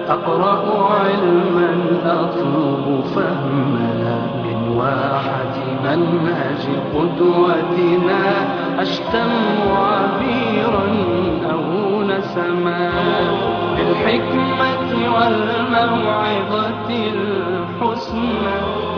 أقرأ علما أطلب فهما من واحة منهج قدوتنا أشتم عبيرا أو نسما بالحكمة والموعظة الحسنى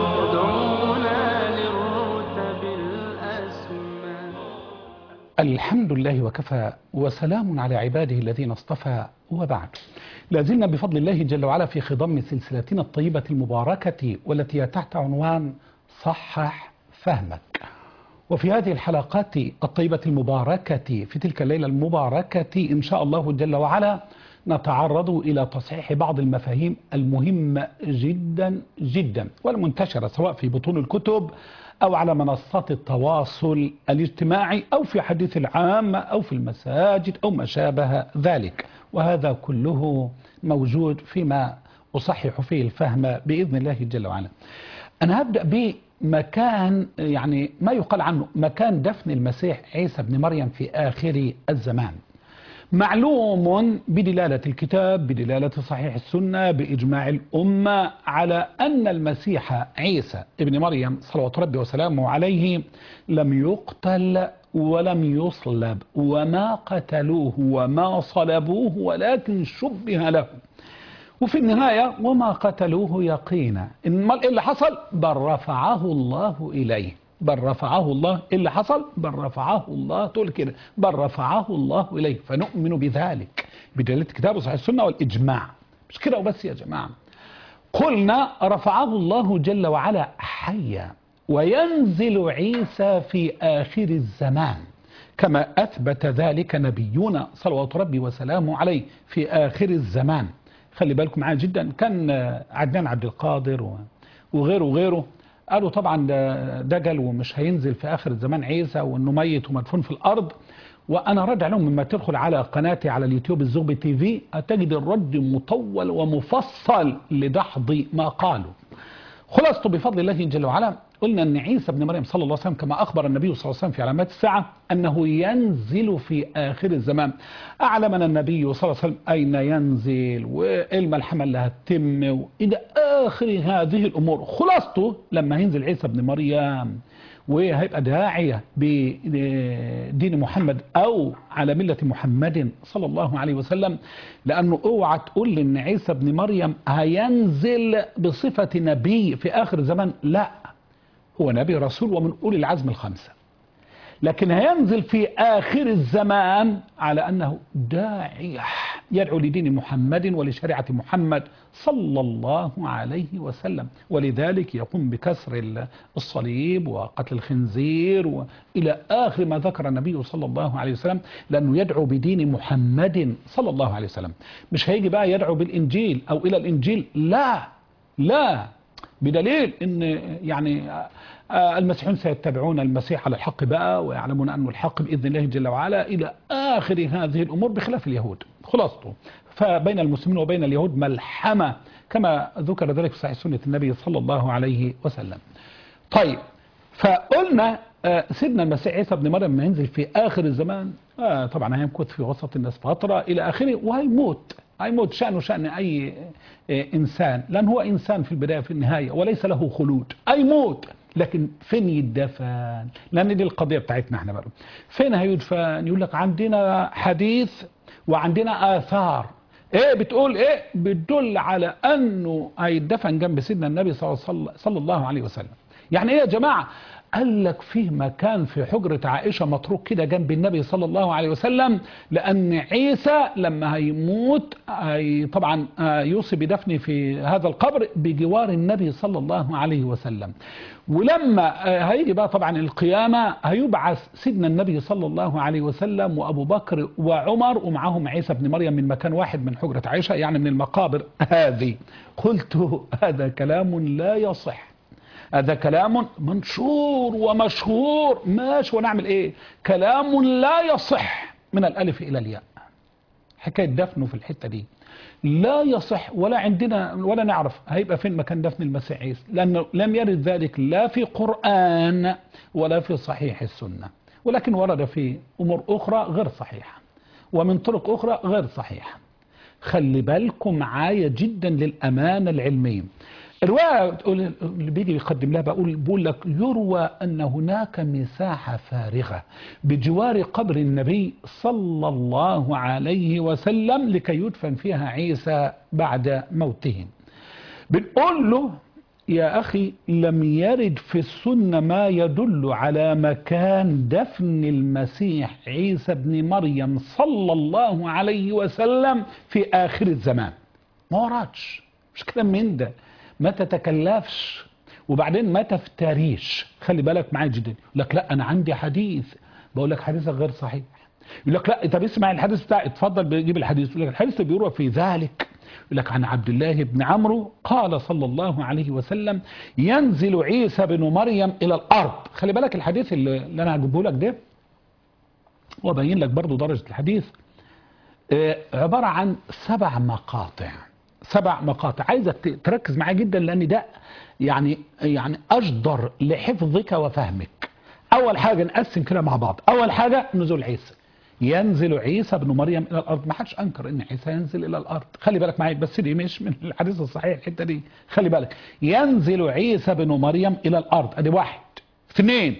يدعونا للرتب الأسمى الحمد لله وكفى وسلام على عباده الذين اصطفى وبعد لازلنا بفضل الله جل وعلا في خضم سلسلتنا الطيبة المباركة والتي هي تحت عنوان صحح فهمك وفي هذه الحلقات الطيبة المباركة في تلك الليلة المباركة إن شاء الله جل وعلا نتعرض إلى تصحيح بعض المفاهيم المهمة جدا جدا والمنتشرة سواء في بطون الكتب أو على منصات التواصل الاجتماعي أو في حديث العامة أو في المساجد أو ما شابه ذلك وهذا كله موجود فيما أصحح فيه الفهم بإذن الله جل وعلا أنا هبدأ بمكان يعني ما يقال عنه مكان دفن المسيح عيسى بن مريم في آخر الزمان معلوم بدلالة الكتاب بدلالة صحيح السنة بإجماع الأمة على أن المسيح عيسى ابن مريم صلوات ربي وسلامه عليه لم يقتل ولم يصلب وما قتلوه وما صلبوه ولكن شبه له وفي النهاية وما قتلوه يقينا إن إيه اللي حصل بل رفعه الله إليه بل رفعه الله إيه اللي حصل بل رفعه الله تقول كده بل رفعه الله إليه فنؤمن بذلك بدلالة كتاب صحيح السنة والإجماع مش كده وبس يا جماعة قلنا رفعه الله جل وعلا حيا وينزل عيسى في آخر الزمان كما أثبت ذلك نبينا صلوات ربي وسلامه عليه في آخر الزمان خلي بالكم معايا جدا كان عدنان عبد القادر وغيره وغيره قالوا طبعا ده دجل ومش هينزل في آخر الزمان عيسى وانه ميت ومدفون في الأرض وأنا راجع لهم لما تدخل على قناتي على اليوتيوب الزغبي تي في هتجد الرد مطول ومفصل لدحض ما قالوا خلاصته بفضل الله جل وعلا قلنا أن عيسى بن مريم صلى الله عليه وسلم كما أخبر النبي صلى الله عليه وسلم في علامات الساعة أنه ينزل في آخر الزمان أعلمنا النبي صلى الله عليه وسلم أين ينزل والملحمة اللي هتتم إلى آخر هذه الأمور خلاصته لما ينزل عيسى بن مريم وهيبقى داعية بدين محمد أو على ملة محمد صلى الله عليه وسلم لأنه اوعى تقول لي أن عيسى بن مريم هينزل بصفة نبي في آخر الزمان لا هو نبي رسول ومن أولي العزم الخمسة لكن هينزل في آخر الزمان على أنه داعية يدعو لدين محمد ولشريعة محمد صلى الله عليه وسلم ولذلك يقوم بكسر الصليب وقتل الخنزير وإلى آخر ما ذكر النبي صلى الله عليه وسلم لأنه يدعو بدين محمد صلى الله عليه وسلم مش هيجي بقى يدعو بالإنجيل أو إلى الإنجيل لا لا بدليل ان يعني المسيحيون سيتبعون المسيح على الحق بقى ويعلمون أنه الحق بإذن الله جل وعلا إلى آخر هذه الأمور بخلاف اليهود خلاصته فبين المسلمين وبين اليهود ملحمة كما ذكر ذلك في صحيح سنة النبي صلى الله عليه وسلم طيب فقلنا سيدنا المسيح عيسى بن مريم ما ينزل في آخر الزمان آه طبعا هيمكث في وسط الناس فترة إلى آخره وهيموت هيموت شأنه شأن أي إنسان لأن هو إنسان في البداية في النهاية وليس له خلود هيموت لكن فين يدفن لأن دي القضية بتاعتنا احنا بقى فين هيدفن يقول لك عندنا حديث وعندنا آثار ايه بتقول ايه بتدل على انه هيدفن جنب سيدنا النبي صلى الله عليه وسلم يعني ايه يا جماعة قال لك فيه مكان في حجرة عائشة متروك كده جنب النبي صلى الله عليه وسلم لأن عيسى لما هيموت هي طبعا يوصي بدفنه في هذا القبر بجوار النبي صلى الله عليه وسلم ولما هيجي بقى طبعا القيامة هيبعث سيدنا النبي صلى الله عليه وسلم وأبو بكر وعمر ومعهم عيسى بن مريم من مكان واحد من حجرة عائشة يعني من المقابر هذه قلت هذا كلام لا يصح هذا كلام منشور ومشهور ماشي ونعمل ايه كلام لا يصح من الالف الى الياء حكايه دفنه في الحته دي لا يصح ولا عندنا ولا نعرف هيبقى فين مكان دفن المسيح عيسى لانه لم يرد ذلك لا في قران ولا في صحيح السنه ولكن ورد في امور اخرى غير صحيحه ومن طرق اخرى غير صحيحه خلي بالكم معايا جدا للأمانة العلمية الرواية بتقول- اللي بيجي يقدم لها بقول بقول لك يروى أن هناك مساحة فارغة بجوار قبر النبي صلى الله عليه وسلم لكي يدفن فيها عيسى بعد موته بنقول له يا أخي لم يرد في السنة ما يدل على مكان دفن المسيح عيسى بن مريم صلى الله عليه وسلم في آخر الزمان ما وردش مش كلام من ده ما تتكلفش وبعدين ما تفتريش خلي بالك معايا جدا يقول لك لا أنا عندي حديث بقول لك حديثك غير صحيح يقول لك لا طب اسمع الحديث بتاعي اتفضل بيجيب الحديث يقول لك الحديث بيروى في ذلك يقول لك عن عبد الله بن عمرو قال صلى الله عليه وسلم ينزل عيسى بن مريم الى الارض خلي بالك الحديث اللي اللي انا هجيبه لك ده وابين لك برضو درجه الحديث آه، عباره عن سبع مقاطع سبع مقاطع عايزك ت- تركز معايا جدا لان ده يعني يعني اجدر لحفظك وفهمك اول حاجه نقسم كده مع بعض اول حاجه نزول عيسى ينزل عيسى بن مريم الى الارض ما حدش انكر ان عيسى ينزل الى الارض خلي بالك معايا بس دي مش من الحديث الصحيح الحته دي خلي بالك ينزل عيسى بن مريم الى الارض ادي واحد اثنين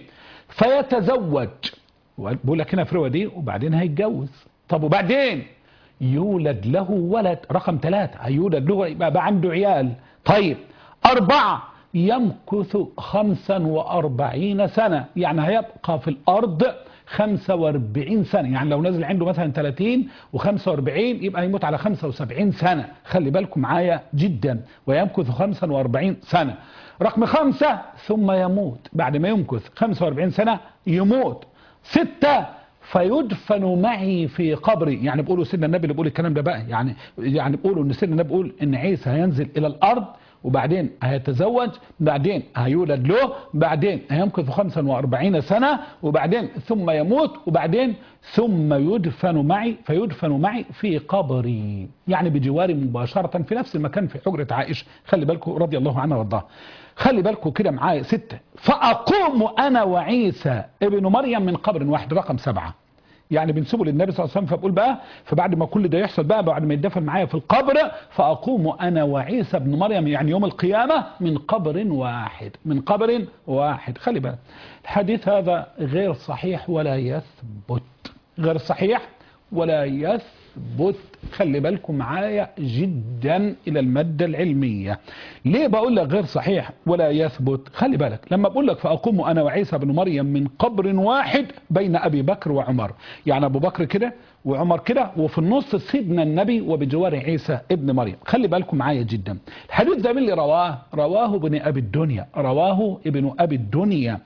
فيتزوج بقول لك هنا في الروايه دي وبعدين هيتجوز طب وبعدين يولد له ولد رقم ثلاثة هيولد له يبقى بقى عنده عيال طيب أربعة يمكث خمسا وأربعين سنة يعني هيبقى في الأرض خمسة واربعين سنة يعني لو نزل عنده مثلا 30 وخمسة واربعين يبقى يموت على خمسة وسبعين سنة خلي بالكم معايا جدا ويمكث خمسا واربعين سنة رقم خمسة ثم يموت بعد ما يمكث خمسة واربعين سنة يموت ستة فيدفن معي في قبري يعني بيقولوا سيدنا النبي اللي بيقول الكلام ده بقى يعني يعني بيقولوا ان سيدنا النبي بيقول ان عيسى هينزل الى الارض وبعدين هيتزوج بعدين هيولد له بعدين هيمكث 45 سنة وبعدين ثم يموت وبعدين ثم يدفن معي فيدفن معي في قبري يعني بجواري مباشرة في نفس المكان في حجرة عائشة خلي بالكم رضي الله عنها وارضاها خلي بالكم كده معايا ستة فأقوم أنا وعيسى ابن مريم من قبر واحد رقم سبعة يعني بنسيبه للنبي صلى الله عليه وسلم فبقول بقى فبعد ما كل ده يحصل بقى بعد ما يدفن معايا في القبر فأقوم أنا وعيسى ابن مريم يعني يوم القيامة من قبر واحد من قبر واحد خلي بالك الحديث هذا غير صحيح ولا يثبت غير صحيح ولا يثبت خلي بالكم معايا جدا إلى المادة العلمية ليه بقول لك غير صحيح ولا يثبت خلي بالك لما بقول لك فأقوم أنا وعيسى بن مريم من قبر واحد بين أبي بكر وعمر يعني أبو بكر كده وعمر كده وفي النص سيدنا النبي وبجوار عيسى ابن مريم خلي بالكم معايا جدا الحديث ده من اللي رواه رواه ابن أبي الدنيا رواه ابن أبي الدنيا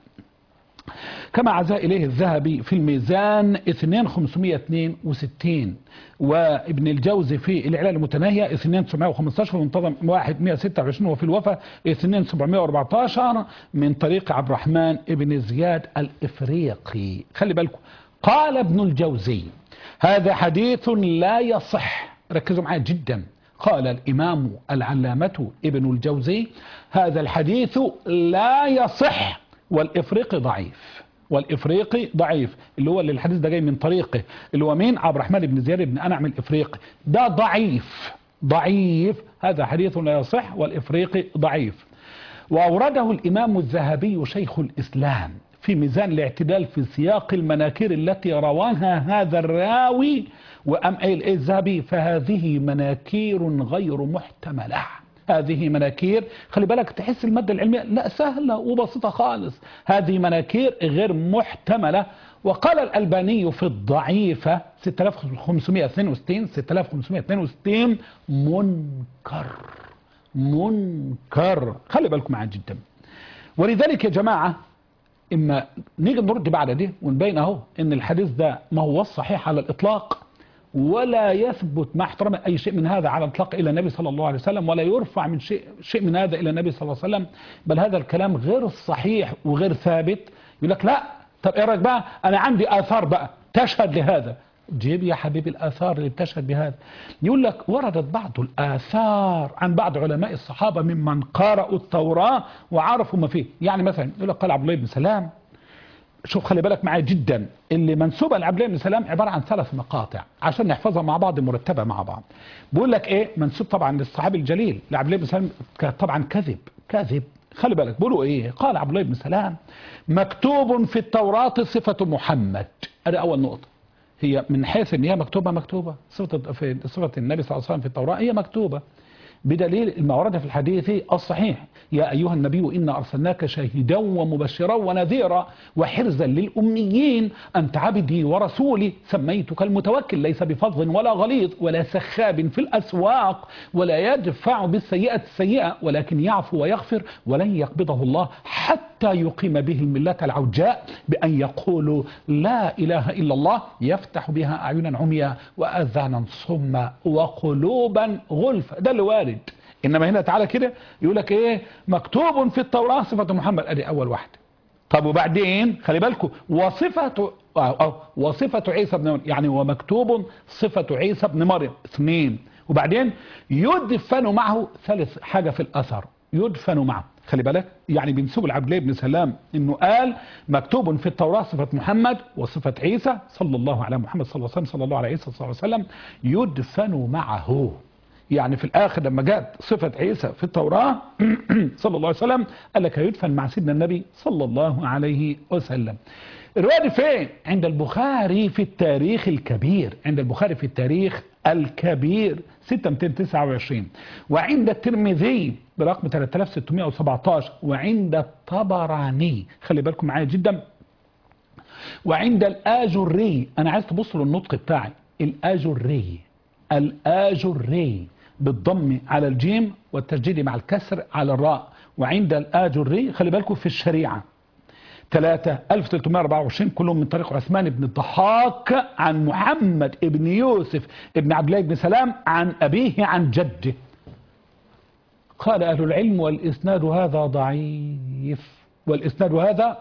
كما عزا إليه الذهبي في الميزان 2562 وابن الجوزي في الإعلان المتناهية 2915 ومنتظم 126 وفي الوفا 2714 من طريق عبد الرحمن ابن زياد الإفريقي خلي بالكم قال ابن الجوزي هذا حديث لا يصح ركزوا معايا جدا قال الإمام العلامة ابن الجوزي هذا الحديث لا يصح والإفريقي ضعيف والإفريقي ضعيف اللي هو اللي الحديث ده جاي من طريقه اللي هو مين عبد الرحمن بن زياد بن أنعم الإفريقي ده ضعيف ضعيف هذا حديث لا يصح والإفريقي ضعيف وأورده الإمام الذهبي شيخ الإسلام في ميزان الاعتدال في سياق المناكير التي رواها هذا الراوي وأم قايل إيه الذهبي فهذه مناكير غير محتملة هذه مناكير خلي بالك تحس المادة العلمية لا سهلة وبسيطة خالص هذه مناكير غير محتملة وقال الألباني في الضعيفة 6562 6562 منكر منكر خلي بالكم معاه جدا ولذلك يا جماعة إما نيجي نرد بعد دي ونبين أهو إن الحديث ده ما هو الصحيح على الإطلاق ولا يثبت مع احترام أي شيء من هذا على الإطلاق إلى النبي صلى الله عليه وسلم ولا يرفع من شيء, شيء من هذا إلى النبي صلى الله عليه وسلم بل هذا الكلام غير صحيح وغير ثابت يقول لك لا طب إيه رأيك بقى أنا عندي آثار بقى تشهد لهذا جيب يا حبيبي الآثار اللي بتشهد بهذا يقول لك وردت بعض الآثار عن بعض علماء الصحابة ممن قرأوا التوراة وعرفوا ما فيه يعني مثلا يقول لك قال عبد الله بن سلام شوف خلي بالك معايا جدا اللي منسوبه لعبد الله بن سلام عباره عن ثلاث مقاطع عشان نحفظها مع بعض مرتبه مع بعض بيقول لك ايه منسوب طبعا للصحابي الجليل لعبد الله بن سلام ك- طبعا كذب كذب خلي بالك بيقولوا ايه قال عبد الله بن سلام مكتوب في التوراة صفة محمد هذا اول نقطة هي من حيث ان هي مكتوبة مكتوبة صفة في صفة النبي صلى الله عليه وسلم في التوراة هي مكتوبة بدليل ما ورد في الحديث الصحيح يا أيها النبي إنا أرسلناك شاهدا ومبشرا ونذيرا وحرزا للأميين أنت عبدي ورسولي سميتك المتوكل ليس بفظ ولا غليظ ولا سخاب في الأسواق ولا يدفع بالسيئة السيئة ولكن يعفو ويغفر ولن يقبضه الله حتى يقيم به الملة العوجاء بأن يقولوا لا إله إلا الله يفتح بها أعينا عميا وأذانا صما وقلوبا غلفا ده اللي وارد إنما هنا تعالى كده يقول لك إيه مكتوب في التوراة صفة محمد أدي أول واحدة طب وبعدين خلي بالكم وصفة أو أو وصفة عيسى بن مريم يعني ومكتوب صفة عيسى بن مريم اثنين وبعدين يدفن معه ثالث حاجة في الأثر يدفن معه خلي بالك يعني بنسوب العبد الله بن سلام انه قال مكتوب في التوراة صفة محمد وصفة عيسى صلى الله على محمد صلى الله عليه وسلم صلى الله على عيسى صلى الله عليه وسلم يدفن معه يعني في الاخر لما جاءت صفة عيسى في التوراة صلى الله عليه وسلم قال لك هيدفن مع سيدنا النبي صلى الله عليه وسلم الرواية دي فين عند البخاري في التاريخ الكبير عند البخاري في التاريخ الكبير 6229 وعند الترمذي برقم 3617 وعند الطبراني خلي بالكم معايا جدا وعند الآجري أنا عايز تبصوا للنطق بتاعي الآجري الآجري بالضم على الجيم والتسجيل مع الكسر على الراء وعند الآجري خلي بالكم في الشريعة 3 1324 كلهم من طريق عثمان بن الضحاك عن محمد بن يوسف بن عبد الله بن سلام عن أبيه عن جده قال أهل العلم والإسناد هذا ضعيف والإسناد هذا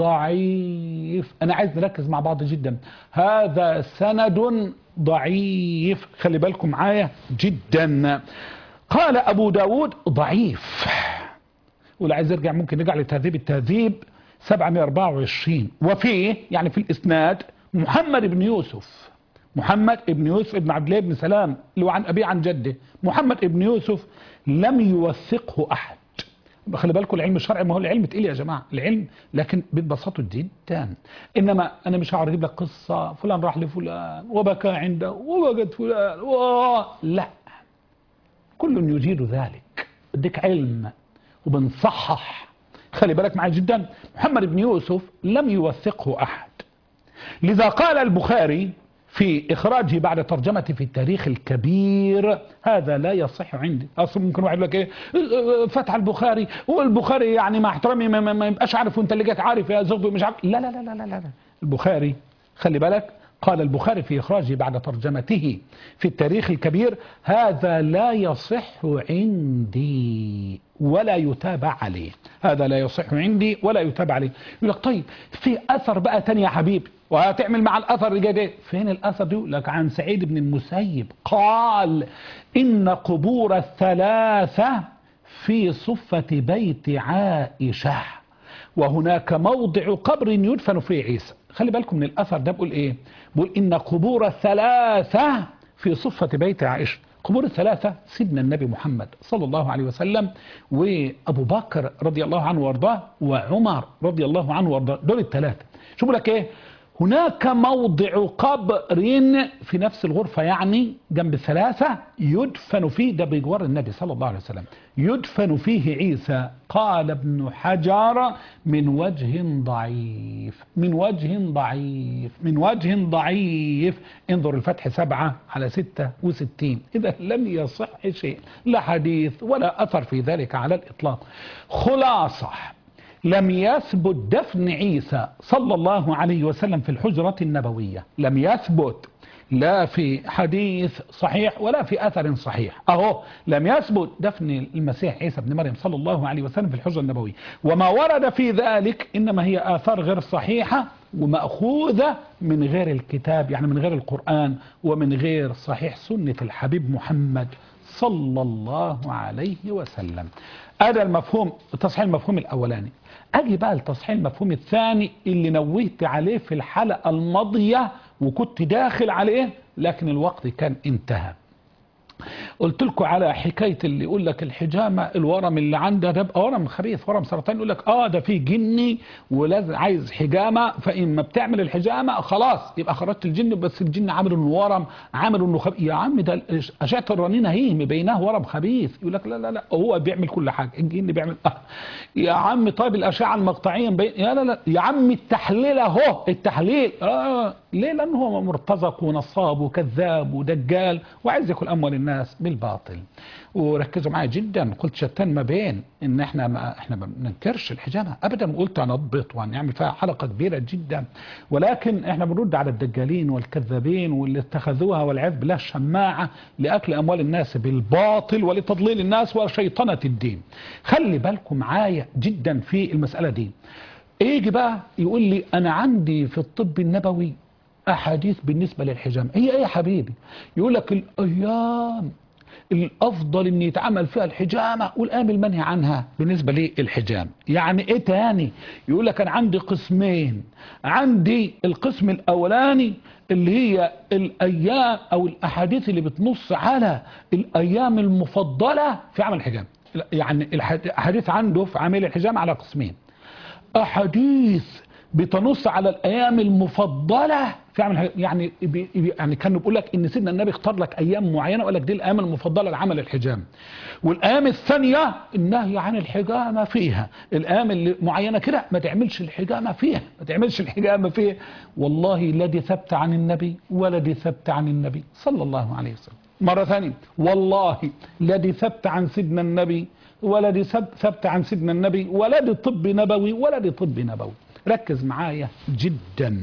ضعيف أنا عايز نركز مع بعض جدا هذا سند ضعيف خلي بالكم معايا جدا قال أبو داود ضعيف واللي عايز يرجع ممكن نرجع لتهذيب التهذيب 724 وفيه يعني في الإسناد محمد بن يوسف محمد بن يوسف بن عبد الله بن سلام اللي هو عن أبيه عن جده محمد بن يوسف لم يوثقه أحد خلي بالكم العلم الشرعي ما هو العلم تقيل يا جماعة العلم لكن ببساطه جدا إنما أنا مش هقعد أجيب لك قصة فلان راح لفلان وبكى عنده ووجد فلان و... لا كل يجيد ذلك بدك علم وبنصحح خلي بالك معي جدا محمد بن يوسف لم يوثقه أحد لذا قال البخاري في إخراجه بعد ترجمته في التاريخ الكبير هذا لا يصح عندي أصلا ممكن واحد يقول لك إيه فتح البخاري والبخاري يعني مع احترامي ما, ما, ما يبقاش عارف وانت اللي جيت عارف يا زغبي مش عارف لا لا لا لا لا, لا. البخاري خلي بالك قال البخاري في إخراجه بعد ترجمته في التاريخ الكبير هذا لا يصح عندي ولا يتابع عليه هذا لا يصح عندي ولا يتابع عليه يقول لك طيب في أثر بقى تاني يا حبيبي وهتعمل مع الأثر اللي جاي ده فين الأثر دي لك عن سعيد بن المسيب قال إن قبور الثلاثة في صفة بيت عائشة وهناك موضع قبر يدفن فيه عيسى خلي بالكم من الأثر ده بقول إيه بقول إن قبور الثلاثة في صفة بيت عائشة قبور الثلاثة سيدنا النبي محمد صلى الله عليه وسلم وأبو بكر رضي الله عنه وارضاه وعمر رضي الله عنه وارضاه دول الثلاثة شو بقول لك إيه هناك موضع قبر في نفس الغرفة يعني جنب الثلاثة يدفن فيه ده بجوار النبي صلى الله عليه وسلم يدفن فيه عيسى قال ابن حجر من وجه ضعيف من وجه ضعيف من وجه ضعيف انظر الفتح سبعة على ستة وستين إذا لم يصح شيء لا حديث ولا أثر في ذلك على الإطلاق خلاصة لم يثبت دفن عيسى صلى الله عليه وسلم في الحجرة النبوية لم يثبت لا في حديث صحيح ولا في أثر صحيح أهو لم يثبت دفن المسيح عيسى بن مريم صلى الله عليه وسلم في الحجة النبوية وما ورد في ذلك إنما هي آثار غير صحيحة ومأخوذة من غير الكتاب يعني من غير القرآن ومن غير صحيح سنة الحبيب محمد صلى الله عليه وسلم هذا المفهوم تصحيح المفهوم الأولاني أجي بقى لتصحيح المفهوم الثاني اللي نوهت عليه في الحلقة الماضية وكنت داخل عليه لكن الوقت كان انتهى قلت لكم على حكاية اللي يقول لك الحجامة الورم اللي عنده ده بقى ورم خبيث ورم سرطان يقول لك اه ده في جني ولازم عايز حجامة فإما بتعمل الحجامة خلاص يبقى خرجت الجن بس الجن عامل انه ورم عامل انه خبيث يا عم ده أشعة الرنين اهي مبيناه ورم خبيث يقول لك لا لا لا هو بيعمل كل حاجة الجن بيعمل آه. يا عم طيب الأشعة المقطعية مبين يا لا لا يا عم التحليل اهو التحليل اه ليه لأنه هو مرتزق ونصاب وكذاب ودجال وعايز ياكل أموال الناس بالباطل وركزوا معايا جدا قلت شتان ما بين ان احنا ما احنا ما بننكرش الحجامه ابدا وقلت هنضبط وهنعمل فيها حلقه كبيره جدا ولكن احنا بنرد على الدجالين والكذابين واللي اتخذوها والعياذ بالله شماعه لاكل اموال الناس بالباطل ولتضليل الناس وشيطنه الدين خلي بالكم معايا جدا في المساله دي يجي بقى يقول لي انا عندي في الطب النبوي احاديث بالنسبه للحجام هي ايه يا حبيبي يقول لك الايام الافضل ان يتعمل فيها الحجامه والايام المنهي عنها بالنسبه للحجام يعني ايه تاني يقول لك انا عندي قسمين عندي القسم الاولاني اللي هي الايام او الاحاديث اللي بتنص على الايام المفضله في عمل الحجام يعني الاحاديث عنده في عمل الحجام على قسمين احاديث بتنص على الايام المفضله في عمل يعني بي يعني كانوا بيقول لك ان سيدنا النبي اختار لك ايام معينه وقال لك دي الايام المفضله لعمل الحجام والايام الثانيه النهي عن الحجامه فيها الايام اللي معينه كده ما تعملش الحجامه فيها ما تعملش الحجامه فيها والله لا دي ثبت عن النبي ولا دي ثبت عن النبي صلى الله عليه وسلم مره ثانيه والله لا دي ثبت عن سيدنا النبي ولا دي ثبت عن سيدنا النبي ولا دي طب نبوي ولا دي طب نبوي ركز معايا جدا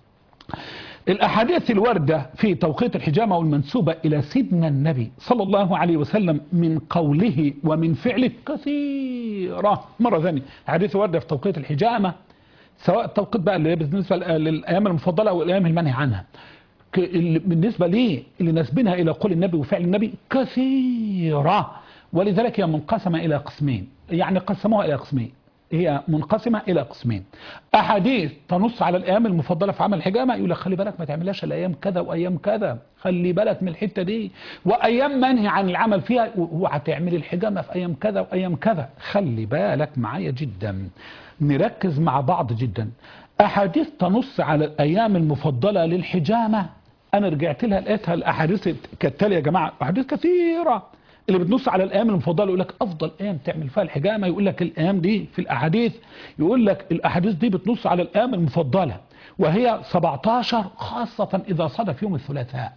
الأحاديث الواردة في توقيت الحجامة والمنسوبة إلى سيدنا النبي صلى الله عليه وسلم من قوله ومن فعله كثيرة مرة ثانية حديث واردة في توقيت الحجامة سواء التوقيت بقى اللي بالنسبة للأيام المفضلة أو الأيام المنهي عنها بالنسبة ليه اللي نسبنها إلى قول النبي وفعل النبي كثيرة ولذلك هي منقسمة إلى قسمين يعني قسموها إلى قسمين هي منقسمة إلى قسمين أحاديث تنص على الأيام المفضلة في عمل الحجامة يقول لك خلي بالك ما تعملهاش الأيام كذا وأيام كذا خلي بالك من الحتة دي وأيام منهي عن العمل فيها وهتعمل الحجامة في أيام كذا وأيام كذا خلي بالك معايا جدا نركز مع بعض جدا أحاديث تنص على الأيام المفضلة للحجامة أنا رجعت لها لقيتها الأحاديث كالتالي يا جماعة أحاديث كثيرة اللي بتنص على الايام المفضله يقول لك افضل ايام تعمل فيها الحجامه يقول لك الايام دي في الاحاديث يقول لك الاحاديث دي بتنص على الايام المفضله وهي 17 خاصه اذا صادف يوم الثلاثاء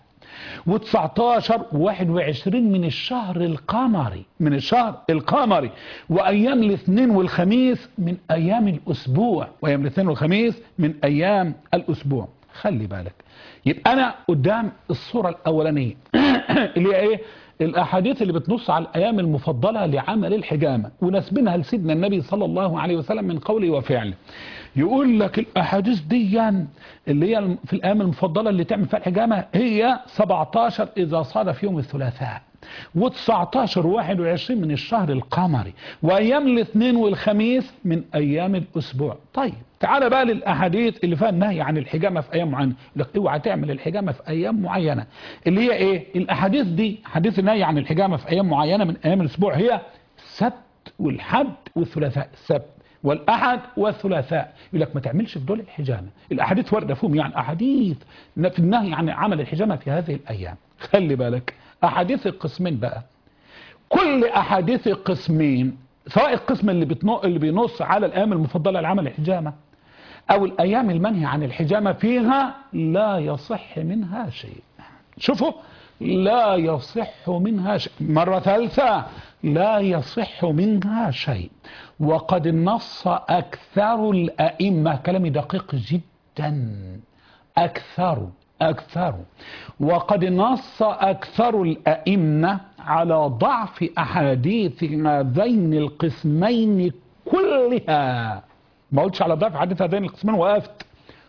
و19 و21 من الشهر القمري من الشهر القمري وايام الاثنين والخميس من ايام الاسبوع وايام الاثنين والخميس من ايام الاسبوع خلي بالك يبقى انا قدام الصوره الاولانيه اللي هي ايه الأحاديث اللي بتنص على الأيام المفضلة لعمل الحجامة ونسبنها لسيدنا النبي صلى الله عليه وسلم من قوله وفعله يقول لك الأحاديث دي اللي هي في الأيام المفضلة اللي تعمل فيها الحجامة هي 17 إذا صادف يوم الثلاثاء و19 و21 من الشهر القمري وايام الاثنين والخميس من ايام الاسبوع طيب تعال بقى للاحاديث اللي فيها النهي عن الحجامه في ايام معينه لك اوعى تعمل الحجامه في ايام معينه اللي هي ايه الاحاديث دي حديث النهي عن الحجامه في ايام معينه من ايام الاسبوع هي السبت والحد والثلاثاء السبت والاحد والثلاثاء يقول لك ما تعملش في دول الحجامه الاحاديث وارده فيهم يعني احاديث في النهي عن عمل الحجامه في هذه الايام خلي بالك احاديث القسمين بقى كل احاديث القسمين سواء القسم اللي بتنو... اللي بينص على الايام المفضله لعمل الحجامه او الايام المنهي عن الحجامه فيها لا يصح منها شيء شوفوا لا يصح منها شيء مرة ثالثة لا يصح منها شيء وقد نص أكثر الأئمة كلامي دقيق جدا أكثر أكثر وقد نص أكثر الأئمة على ضعف أحاديث هذين القسمين كلها ما قلتش على ضعف أحاديث هذين القسمين وقفت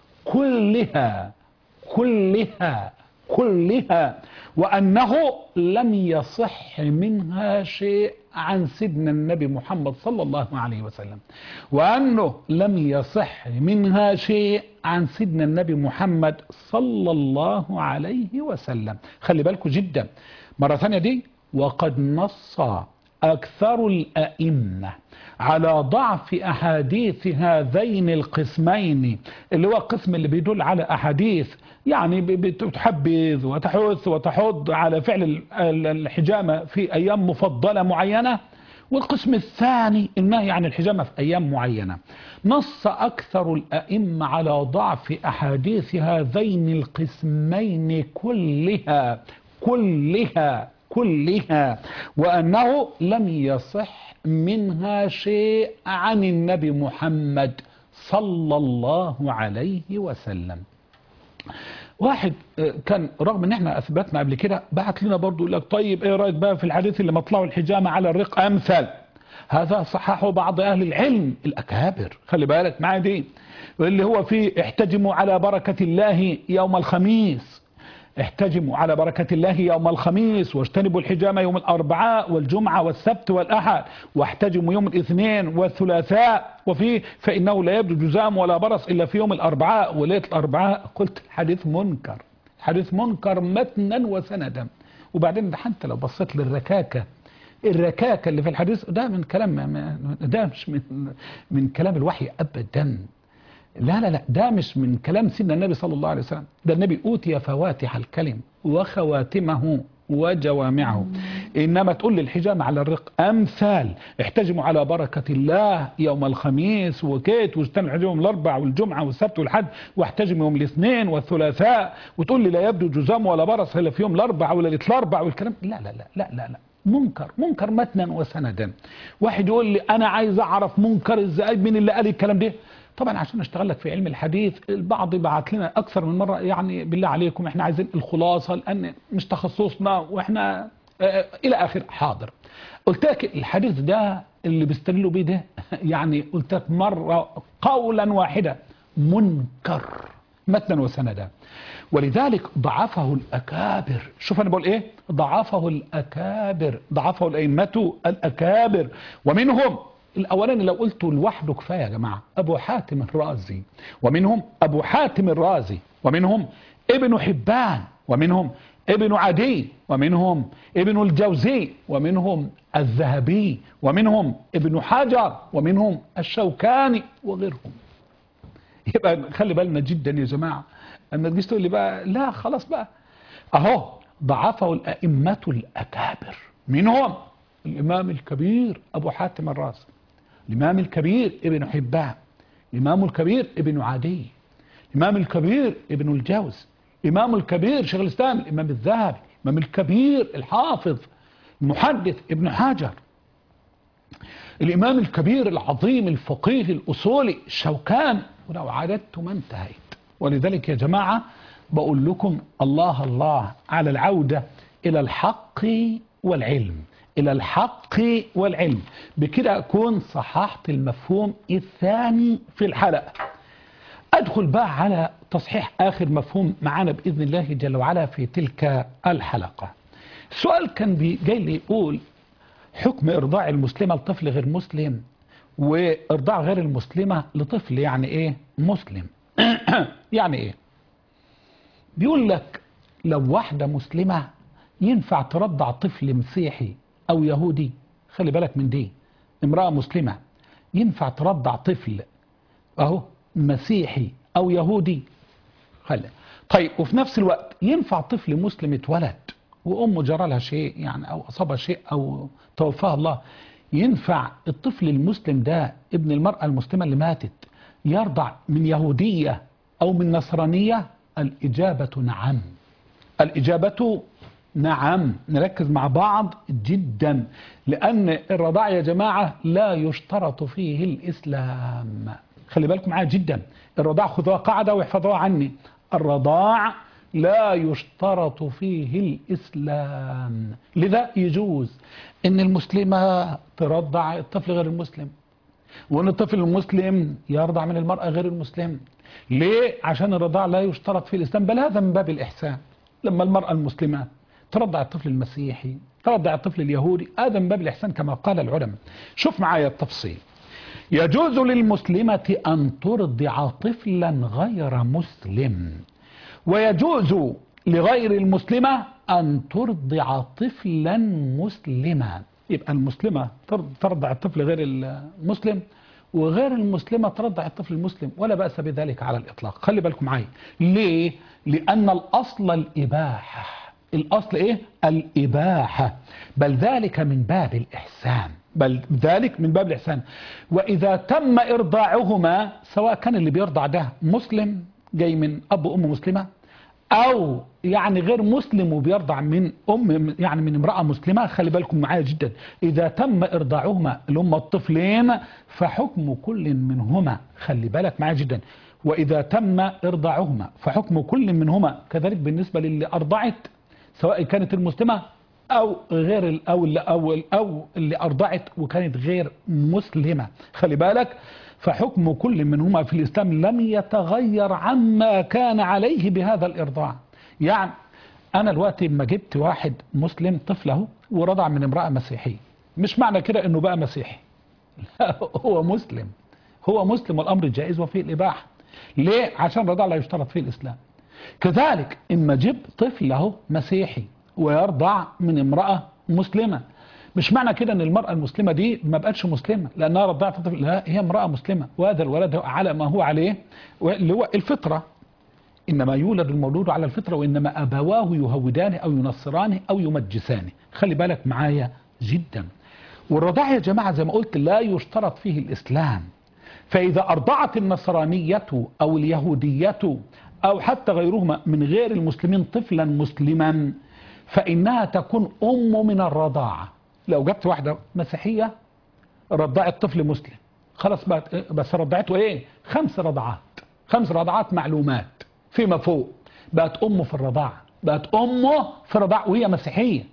كلها كلها كلها وأنه لم يصح منها شيء عن سيدنا النبي محمد صلى الله عليه وسلم وأنه لم يصح منها شيء عن سيدنا النبي محمد صلى الله عليه وسلم خلي بالكم جدا مرة ثانية دي وقد نص أكثر الأئمة على ضعف أحاديث هذين القسمين اللي هو القسم اللي بيدل على أحاديث يعني بتحبذ وتحث وتحض على فعل الحجامة في أيام مفضلة معينة والقسم الثاني النهي عن الحجامة في أيام معينة نص أكثر الأئمة على ضعف أحاديث هذين القسمين كلها كلها كلها وأنه لم يصح منها شيء عن النبي محمد صلى الله عليه وسلم واحد كان رغم ان احنا اثبتنا قبل كده بعت لنا برضه يقول لك طيب ايه رايك بقى في الحديث اللي مطلعوا الحجامه على الرق امثل هذا صححه بعض اهل العلم الاكابر خلي بالك معايا دي اللي هو فيه احتجموا على بركه الله يوم الخميس احتجموا على بركة الله يوم الخميس واجتنبوا الحجامة يوم الأربعاء والجمعة والسبت والأحد واحتجموا يوم الاثنين والثلاثاء وفيه فإنه لا يبدو جزام ولا برص إلا في يوم الأربعاء وليلة الأربعاء قلت الحديث منكر حديث منكر متنا وسندا وبعدين ده حتى لو بصيت للركاكة الركاكة اللي في الحديث ده من كلام ده مش من, من كلام الوحي أبدا لا لا لا ده مش من كلام سيدنا النبي صلى الله عليه وسلم ده النبي أوتي فواتح الكلم وخواتمه وجوامعه إنما تقول للحجام على الرق أمثال احتجموا على بركة الله يوم الخميس وكيت واجتمعوا يوم الأربع والجمعة والسبت والحد واحتجموا يوم الاثنين والثلاثاء وتقول لي لا يبدو جزام ولا برص إلا في يوم الأربع ولا ليلة الأربع والكلام لا لا لا لا لا, لا. منكر منكر متنا وسندا واحد يقول لي أنا عايز أعرف منكر إزاي من اللي قال الكلام ده طبعا عشان اشتغل لك في علم الحديث البعض بعت لنا اكثر من مره يعني بالله عليكم احنا عايزين الخلاصه لان مش تخصصنا واحنا اه الى اخر حاضر قلت لك الحديث ده اللي بيستدلوا بيه ده يعني قلت لك مره قولا واحدا منكر متنا وسندا ولذلك ضعفه الأكابر شوف أنا بقول إيه ضعفه الأكابر ضعفه الأئمة الأكابر ومنهم الأولاني لو قلته لوحده كفاية يا جماعة أبو حاتم الرازي ومنهم أبو حاتم الرازي ومنهم ابن حبان ومنهم ابن عدي ومنهم ابن الجوزي ومنهم الذهبي ومنهم ابن حجر ومنهم الشوكاني وغيرهم يبقى خلي بالنا جدا يا جماعة أما تجيش تقول لي بقى لا خلاص بقى أهو ضعفه الأئمة الأكابر منهم الإمام الكبير أبو حاتم الرازي الإمام الكبير ابن حبان الإمام الكبير ابن عدي الإمام الكبير ابن الجوز الإمام الكبير شيخ الإسلام الإمام الذهبي الإمام الكبير الحافظ المحدث ابن حجر الإمام الكبير العظيم الفقيه الأصولي الشوكان ولو عددت ما انتهيت ولذلك يا جماعة بقول لكم الله الله على العودة إلى الحق والعلم إلى الحق والعلم بكده أكون صححت المفهوم الثاني في الحلقة أدخل بقى على تصحيح آخر مفهوم معانا بإذن الله جل وعلا في تلك الحلقة السؤال كان جاي لي يقول حكم إرضاع المسلمة لطفل غير مسلم وإرضاع غير المسلمة لطفل يعني إيه مسلم يعني إيه بيقول لك لو واحدة مسلمة ينفع ترضع طفل مسيحي أو يهودي خلي بالك من دي امرأة مسلمة ينفع ترضع طفل أهو مسيحي أو يهودي خلي طيب وفي نفس الوقت ينفع طفل مسلم اتولد وأمه جرى لها شيء يعني أو أصابها شيء أو توفاها الله ينفع الطفل المسلم ده ابن المرأة المسلمة اللي ماتت يرضع من يهودية أو من نصرانية الإجابة نعم الإجابة نعم نركز مع بعض جدا لأن الرضاع يا جماعة لا يشترط فيه الإسلام خلي بالكم معايا جدا الرضاع خذوها قاعدة واحفظوها عني الرضاع لا يشترط فيه الإسلام لذا يجوز أن المسلمة ترضع الطفل غير المسلم وأن الطفل المسلم يرضع من المرأة غير المسلم ليه؟ عشان الرضاع لا يشترط في الإسلام بل هذا من باب الإحسان لما المرأة المسلمة ترضع الطفل المسيحي ترضع الطفل اليهودي هذا من باب الإحسان كما قال العلماء شوف معايا التفصيل يجوز للمسلمة أن ترضع طفلا غير مسلم ويجوز لغير المسلمة أن ترضع طفلا مسلما يبقى المسلمة ترضع الطفل غير المسلم وغير المسلمة ترضع الطفل المسلم ولا بأس بذلك على الإطلاق خلي بالكم معي ليه؟ لأن الأصل الإباحة الأصل إيه؟ الإباحة بل ذلك من باب الإحسان بل ذلك من باب الإحسان وإذا تم إرضاعهما سواء كان اللي بيرضع ده مسلم جاي من أب وأم مسلمة أو يعني غير مسلم وبيرضع من أم يعني من امرأة مسلمة خلي بالكم معايا جدا إذا تم إرضاعهما اللي هم الطفلين فحكم كل منهما خلي بالك معايا جدا وإذا تم إرضاعهما فحكم كل منهما كذلك بالنسبة للي أرضعت سواء كانت المسلمة أو غير أو اللي أو أو اللي أرضعت وكانت غير مسلمة خلي بالك فحكم كل منهما في الإسلام لم يتغير عما كان عليه بهذا الإرضاع يعني أنا الوقت لما جبت واحد مسلم طفله ورضع من امرأة مسيحية مش معنى كده أنه بقى مسيحي لا هو مسلم هو مسلم والأمر جائز وفيه الإباحة ليه؟ عشان رضع لا يشترط فيه الإسلام كذلك إما جيب طفله مسيحي ويرضع من امرأة مسلمة مش معنى كده ان المرأة المسلمة دي ما بقتش مسلمة لانها رضعت طفل لا هي امرأة مسلمة وهذا الولد على ما هو عليه اللي هو الفطرة انما يولد المولود على الفطرة وانما ابواه يهودانه او ينصرانه او يمجسانه خلي بالك معايا جدا والرضاع يا جماعة زي ما قلت لا يشترط فيه الاسلام فاذا ارضعت النصرانية او اليهودية او حتى غيرهما من غير المسلمين طفلا مسلما فإنها تكون أم من الرضاعة لو جبت واحدة مسيحية رضعت طفل مسلم خلاص بقت بس رضعته ايه خمس رضعات خمس رضعات معلومات فيما فوق بقت أمه في الرضاعة بقت أمه في الرضاعة وهي مسيحية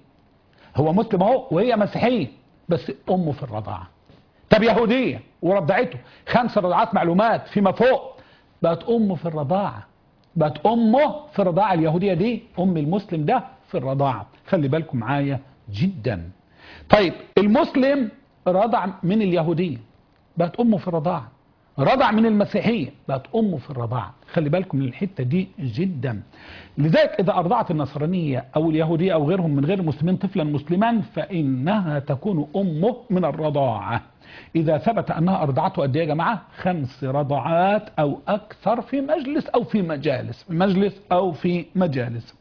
هو مسلم اهو وهي مسيحية بس أمه في الرضاعة طب يهودية ورضعته خمس رضعات معلومات فيما فوق بقت أمه في الرضاعة بقت أمه في الرضاعة اليهودية دي أم المسلم ده في الرضاعة خلي بالكم معايا جدا طيب المسلم رضع من اليهودية بقت أمه في الرضاعة رضع من المسيحية بقت أمه في الرضاعة خلي بالكم من الحتة دي جدا لذلك إذا أرضعت النصرانية أو اليهودية أو غيرهم من غير المسلمين طفلا مسلما فإنها تكون أمه من الرضاعة إذا ثبت أنها أرضعته قد إيه يا جماعة خمس رضعات أو أكثر في مجلس أو في مجالس في مجلس أو في مجالس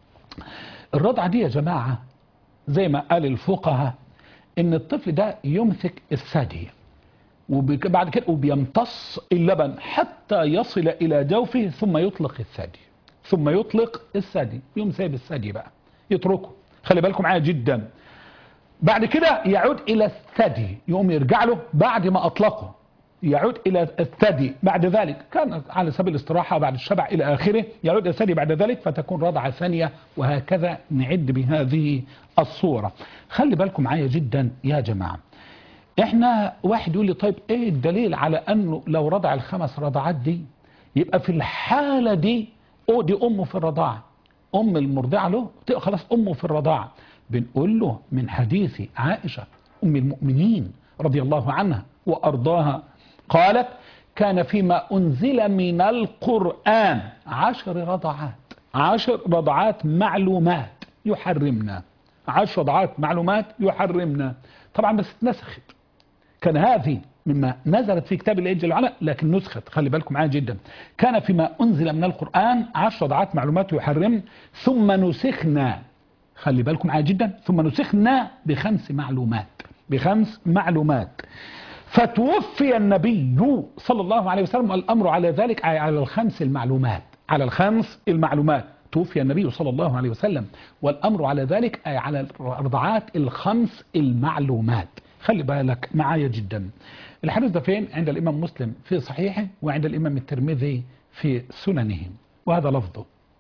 الرضعة دي يا جماعة زي ما قال الفقهاء ان الطفل ده يمسك الثدي وبعد كده وبيمتص اللبن حتى يصل الى جوفه ثم يطلق الثدي ثم يطلق الثدي يوم سايب الثدي بقى يتركه خلي بالكم معايا جدا بعد كده يعود الى الثدي يقوم يرجع له بعد ما اطلقه يعود إلى الثدي بعد ذلك كان على سبيل الاستراحة بعد الشبع إلى آخره يعود إلى الثدي بعد ذلك فتكون رضعة ثانية وهكذا نعد بهذه الصورة خلي بالكم معايا جدا يا جماعة احنا واحد يقول لي طيب ايه الدليل على انه لو رضع الخمس رضعات دي يبقى في الحالة دي او دي امه في الرضاعة ام المرضعة له خلاص امه في الرضاعة بنقول له من حديث عائشة ام المؤمنين رضي الله عنها وارضاها قالت كان فيما أنزل من القرآن عشر رضعات عشر رضعات معلومات يحرمنا عشر رضعات معلومات يحرمنا طبعا بس اتنسخت كان هذه مما نزلت في كتاب الله جل وعلا لكن نسخت خلي بالكم معايا جدا كان فيما أنزل من القرآن عشر رضعات معلومات يحرم ثم نسخنا خلي بالكم معايا جدا ثم نسخنا بخمس معلومات بخمس معلومات فتوفي النبي صلى الله عليه وسلم الأمر على ذلك على الخمس المعلومات على الخمس المعلومات توفي النبي صلى الله عليه وسلم والأمر على ذلك أي على الرضعات الخمس المعلومات خلي بالك معايا جدا الحديث ده فين عند الإمام مسلم في صحيحه وعند الإمام الترمذي في سننه وهذا لفظه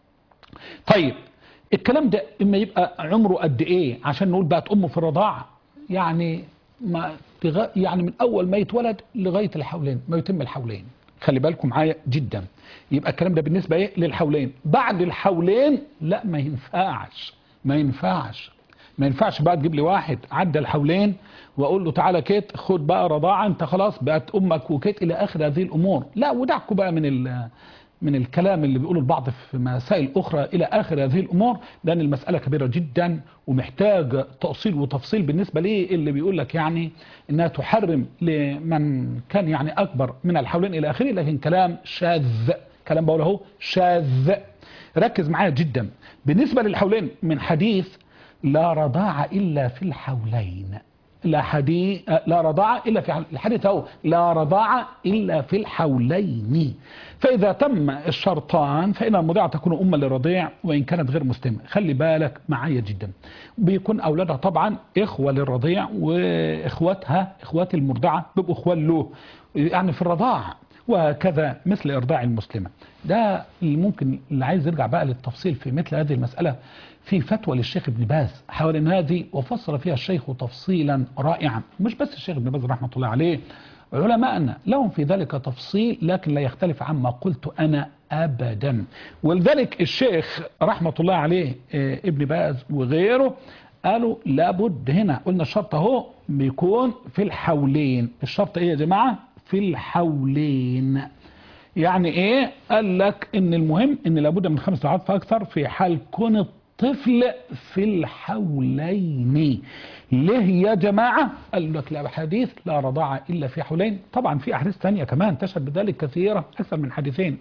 طيب الكلام ده اما يبقى عمره قد ايه عشان نقول بقت امه في الرضاعه يعني ما تغ... يعني من اول ما يتولد لغايه الحولين ما يتم الحولين خلي بالكم معايا جدا يبقى الكلام ده بالنسبه ايه للحولين بعد الحولين لا ما ينفعش ما ينفعش ما ينفعش بقى تجيب لي واحد عدى الحولين واقول له تعالى كيت خد بقى رضاعه انت خلاص بقت امك وكيت الى اخر هذه الامور لا ودعكوا بقى من ال من الكلام اللي بيقوله البعض في مسائل أخرى إلى آخر هذه الأمور لأن المسألة كبيرة جدا ومحتاج تأصيل وتفصيل بالنسبة لي اللي بيقول لك يعني إنها تحرم لمن كان يعني أكبر من الحولين إلى آخره لكن كلام شاذ كلام بقوله هو شاذ ركز معايا جدا بالنسبة للحولين من حديث لا رضاع إلا في الحولين لا حديث لا رضاعة إلا في الحديث هو لا رضاعة إلا في الحولين فإذا تم الشرطان فإن المرضعة تكون أما للرضيع وإن كانت غير مسلمة خلي بالك معايا جدا بيكون أولادها طبعا إخوة للرضيع وإخواتها إخوات المرضعة بيبقوا إخوة له يعني في الرضاعة وكذا مثل إرضاع المسلمة ده اللي ممكن اللي عايز يرجع بقى للتفصيل في مثل هذه المسألة في فتوى للشيخ ابن باز حوالين هذه وفصل فيها الشيخ تفصيلا رائعا مش بس الشيخ ابن باز رحمة الله عليه علماءنا لهم في ذلك تفصيل لكن لا يختلف عما قلت أنا أبدا ولذلك الشيخ رحمة الله عليه ابن باز وغيره قالوا لابد هنا قلنا الشرط اهو بيكون في الحولين الشرط ايه يا جماعة في الحولين يعني ايه قال لك ان المهم ان لابد من خمس ساعات فاكثر في حال كون الطفل في الحولين ليه يا جماعة قال لك لا حديث لا رضاعة إلا في حولين طبعا في أحاديث ثانية كمان تشهد بذلك كثيرة أكثر من حديثين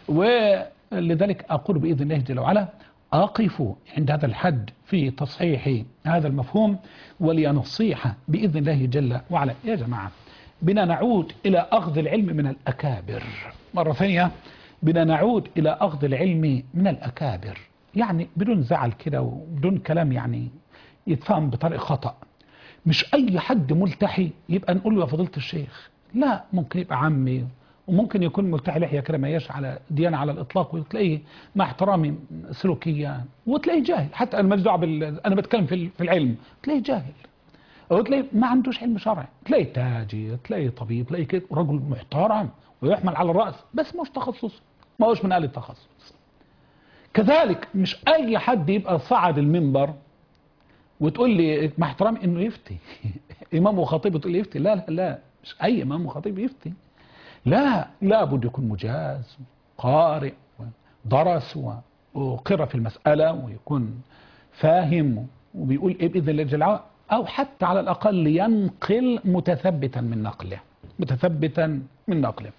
ولذلك أقول بإذن الله جل وعلا أقف عند هذا الحد في تصحيح هذا المفهوم ولي نصيحة بإذن الله جل وعلا يا جماعة بنا نعود إلى أخذ العلم من الأكابر مرة ثانية بنا نعود إلى أخذ العلم من الأكابر يعني بدون زعل كده وبدون كلام يعني يتفهم بطريقة خطأ مش أي حد ملتحي يبقى نقول له يا فضيلة الشيخ لا ممكن يبقى عمي وممكن يكون ملتحي لحية كده ما هياش على ديانة على الإطلاق وتلاقيه مع احترامي سلوكيا وتلاقيه جاهل حتى أنا ماليش دعوة بال... أنا بتكلم في في العلم تلاقيه جاهل أو تلاقيه ما عندوش علم شرعي تلاقيه تاجي تلاقيه طبيب تلاقيه كده رجل محترم ويحمل على الرأس بس مش تخصص ما هوش من أهل التخصص كذلك مش أي حد يبقى صعد المنبر وتقول لي مع احترامي انه يفتي امام وخطيب تقول لي يفتي لا لا لا مش اي امام وخطيب يفتي لا لابد يكون مجاز قارئ درس وقرأ في المسألة ويكون فاهم وبيقول ايه بإذن الله جل وعلا أو حتى على الأقل ينقل متثبتا من نقله متثبتا من نقله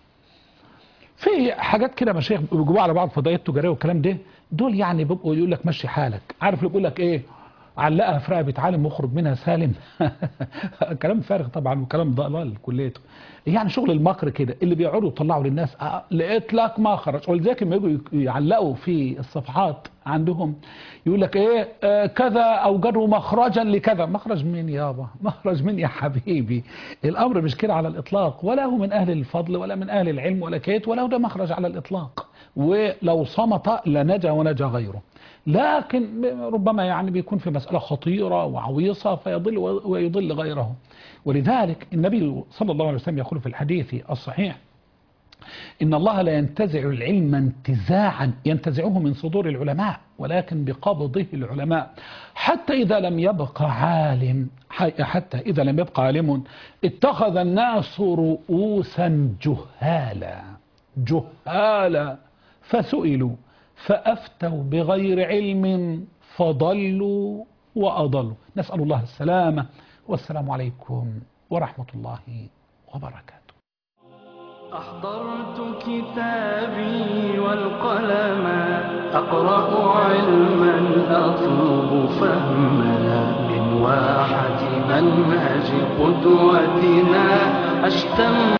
في حاجات كده مشايخ بيجيبوها على بعض فضائيات تجاريه والكلام ده دول يعني بيبقوا يقول لك مشي حالك عارف اللي بيقول لك ايه علقها في رقبه عالم واخرج منها سالم كلام فارغ طبعا وكلام ضلال كليته يعني شغل المكر كده اللي بيقعدوا يطلعوا للناس آه لقيت لك مخرج ولذلك لما يجوا يعلقوا في الصفحات عندهم يقول لك ايه آه كذا اوجدوا مخرجا لكذا مخرج مين يابا مخرج مين يا حبيبي الامر مش كده على الاطلاق ولا هو من اهل الفضل ولا من اهل العلم ولا كيت ولا هو ده مخرج على الاطلاق ولو صمت لنجا ونجا غيره لكن ربما يعني بيكون في مسألة خطيرة وعويصة فيضل ويضل غيره ولذلك النبي صلى الله عليه وسلم يقول في الحديث الصحيح إن الله لا ينتزع العلم انتزاعا ينتزعه من صدور العلماء ولكن بقبضه العلماء حتى إذا لم يبقى عالم حتى إذا لم يبقى عالم اتخذ الناس رؤوسا جهالا جهالا فسئلوا فأفتوا بغير علم فضلوا وأضلوا نسأل الله السلامة والسلام عليكم ورحمة الله وبركاته أحضرت كتابي والقلم أقرأ علما أطلب فهما من واحة منهج قدوتنا أشتم